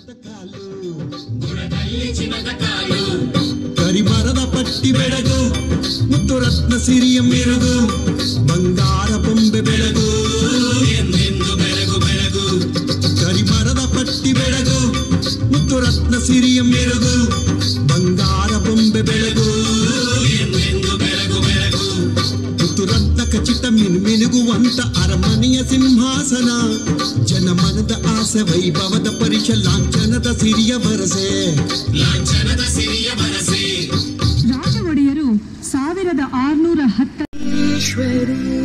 ಚಿನ್ನದ ಕಾಲು ಕರಿಮರದ ಪಟ್ಟಿ ಬೆಳಗು ಮುತ್ತು ರತ್ನ ಸಿರಿಯ ಮೆರುಗು ಬಂಗಾರ ಬೊಂಬೆ ಬೆಳಗು ಎಂದೆಂದು ಬೆಳಗು ಬೆಳಗು ಕರಿಮರದ ಪಟ್ಟಿ ಬೆಳಗು ಮುತ್ತು ರತ್ನ ಸಿರಿಯ ಮೆರುಗು ಬಂಗಾರ ಬೊಂಬೆ ಬೆಳಗು ಎಂದೆಂದು ಬೆಳಗು ಬೆಳಗು ಮುತ್ತು ರತ್ನ ಖಚಿತ ಮಿನು ಮಿನುಗುವಂತ ಅರಮನೆಯ ಸಿಂಹಾಸನ ಜನಮನದ ಆಸೆ ವೈಭವದ ಪರಿಷ ಲಾಂಛನದ ಸಿರಿಯ ಭರಸೆ ಲಾಂಛನದ ಸಿರಿಯ ಭರಸೆ ರಾಜ ಒಡೆಯರು ಸಾವಿರದ ಆರುನೂರ ಹತ್ತ ಈಶ್ವರಿ